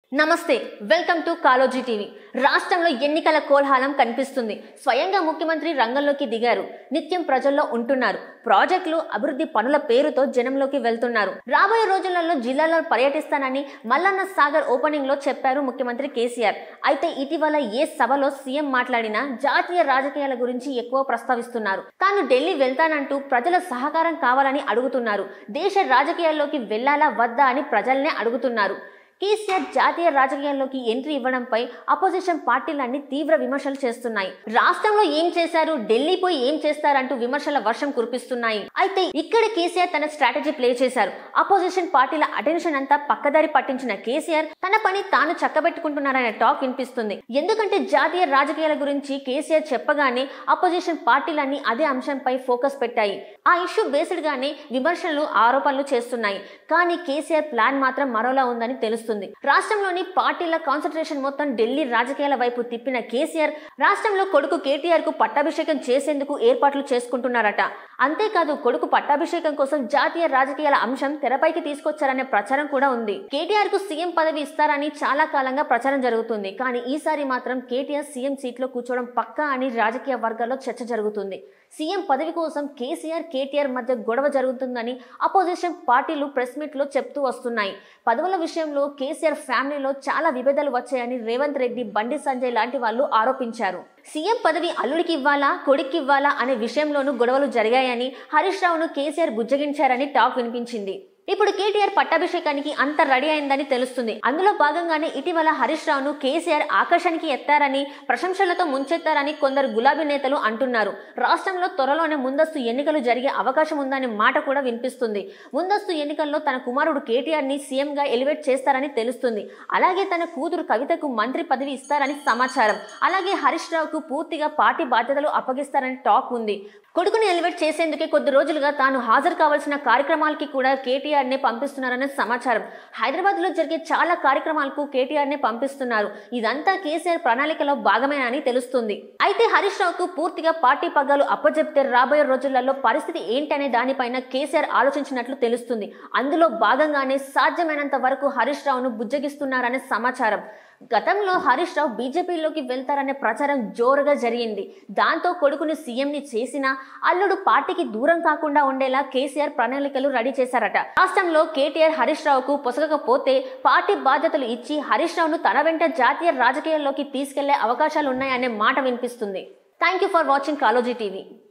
నమస్తే welcome to Kaloji TV రాష్ట్రంలో ఎన్నికల కోలాహలం కనిపిస్తుంది స్వయంగా ముఖ్యమంత్రి రంగంలోకి దిగారు నిత్యం ప్రజల్లో ఉంటున్నారు ప్రాజెక్టులు అభివృద్ధి పనుల పేరుతో జనంలోకి వెళ్తున్నారు రాబోయే రోజులలో జిల్లాలో పర్యటిస్తానని మల్లన్న సాగర్ ఓపెనింగ్ లో చెప్పారు ముఖ్యమంత్రి కేసీఆర్ అయితే ఇటీవల ఏ సభలో సీఎం మాట్లాడినా జాతీయ రాజకీయాల గురించి ఎక్కువ ప్రస్తావిస్తున్నారు తాను ఢిల్లీ వెళ్తానంటూ ప్రజల సహకారం కావాలని అడుగుతున్నారు దేశ రాజకీయాల్లోకి వెళ్లాలా వద్దా అని ప్రజల్నే అడుగుతున్నారు కేసీఆర్ జాతీయ రాజకీయాల్లోకి ఎంట్రీ ఇవ్వడంపై అపోజిషన్ పార్టీలన్నీ తీవ్ర విమర్శలు చేస్తున్నాయి రాష్ట్రంలో ఏం చేశారు ఢిల్లీ పోయి ఏం చేస్తారంటూ విమర్శల వర్షం కురిపిస్తున్నాయి అయితే ఇక్కడ కేసీఆర్ తన స్ట్రాటజీ ప్లే చేశారు అపోజిషన్ పార్టీల అటెన్షన్ అంతా పక్కదారి పట్టించిన కేసీఆర్ తన పని తాను చక్కబెట్టుకుంటున్నారనే టాక్ వినిపిస్తుంది ఎందుకంటే జాతీయ రాజకీయాల గురించి కేసీఆర్ చెప్పగానే అపోజిషన్ పార్టీలన్నీ అదే అంశంపై ఫోకస్ పెట్టాయి ఆ ఇష్యూ బేస్డ్ గానే విమర్శలు ఆరోపణలు చేస్తున్నాయి కానీ కేసీఆర్ ప్లాన్ మాత్రం మరోలా ఉందని తెలుస్తుంది రాష్ట్రంలోని పార్టీల కాన్సన్ట్రేషన్ మొత్తం ఢిల్లీ రాజకీయాల వైపు తిప్పిన కేసీఆర్ రాష్ట్రంలో కొడుకు కేటీఆర్ కు పట్టాభిషేకం చేసేందుకు ఏర్పాట్లు చేసుకుంటున్నారట అంతేకాదు కొడుకు పట్టాభిషేకం కోసం జాతీయ రాజకీయాల అంశం తెరపైకి తీసుకొచ్చారనే ప్రచారం కూడా ఉంది కేటీఆర్ కు సీఎం పదవి ఇస్తారని చాలా కాలంగా ప్రచారం జరుగుతుంది కానీ ఈసారి మాత్రం కేటీఆర్ సీఎం సీట్లో కూర్చోవడం పక్కా అని రాజకీయ వర్గాల్లో చర్చ జరుగుతుంది సీఎం పదవి కోసం కేసీఆర్ కేటీఆర్ మధ్య గొడవ జరుగుతుందని అపోజిషన్ పార్టీలు ప్రెస్ మీట్ లో చెప్తూ వస్తున్నాయి పదవుల విషయంలో కేసీఆర్ ఫ్యామిలీలో చాలా విభేదాలు వచ్చాయని రేవంత్ రెడ్డి బండి సంజయ్ లాంటి వాళ్ళు ఆరోపించారు సీఎం పదవి అల్లుడికి ఇవ్వాలా కొడుక్కి ఇవ్వాలా అనే విషయంలోనూ గొడవలు జరిగాయని హరీష్ రావును కేసీఆర్ బుజ్జగించారని టాక్ వినిపించింది ఇప్పుడు కేటీఆర్ పట్టాభిషేకానికి అంత రెడీ అయిందని తెలుస్తుంది అందులో భాగంగానే ఇటీవల హరీష్ రావును కేసీఆర్ ఆకాశానికి ఎత్తారని ప్రశంసలతో ముంచెత్తారని కొందరు గులాబీ నేతలు అంటున్నారు రాష్ట్రంలో త్వరలోనే ముందస్తు ఎన్నికలు జరిగే అవకాశం ఉందనే మాట కూడా వినిపిస్తుంది ముందస్తు ఎన్నికల్లో తన కుమారుడు కేటీఆర్ ని సీఎం గా ఎలివేట్ చేస్తారని తెలుస్తుంది అలాగే తన కూతురు కవితకు మంత్రి పదవి ఇస్తారని సమాచారం అలాగే హరీష్ రావుకు పూర్తిగా పార్టీ బాధ్యతలు అప్పగిస్తారని టాక్ ఉంది కొడుకుని ఎలివేట్ చేసేందుకే కొద్ది రోజులుగా తాను హాజరు కావాల్సిన కార్యక్రమాలకి కూడా కేటీఆర్ నే పంపిస్తున్నారనే సమాచారం హైదరాబాద్ లో జరిగే చాలా కార్యక్రమాలకు కేటీఆర్ నే పంపిస్తున్నారు ఇదంతా కేసీఆర్ ప్రణాళికలో భాగమేనని తెలుస్తుంది అయితే హరీష్ రావుకు పూర్తిగా పార్టీ పగ్గాలు అప్పచెప్తే రాబోయే రోజులలో పరిస్థితి ఏంటనే దానిపైన కేసీఆర్ ఆలోచించినట్లు తెలుస్తుంది అందులో భాగంగానే సాధ్యమైనంత వరకు హరీష్ రావును బుజ్జగిస్తున్నారనే సమాచారం గతంలో హరీష్ రావు బీజేపీలోకి వెళ్తారనే ప్రచారం జోరుగా జరిగింది దాంతో కొడుకుని సీఎంని చేసినా అల్లుడు పార్టీకి దూరం కాకుండా ఉండేలా కేసీఆర్ ప్రణాళికలు రెడీ చేశారట రాష్ట్రంలో కేటీఆర్ హరీష్ రావుకు పొసగకపోతే పార్టీ బాధ్యతలు ఇచ్చి హరీష్ రావును తన వెంట జాతీయ రాజకీయాల్లోకి తీసుకెళ్లే అవకాశాలు ఉన్నాయనే మాట వినిపిస్తుంది thank you for watching Kaloji TV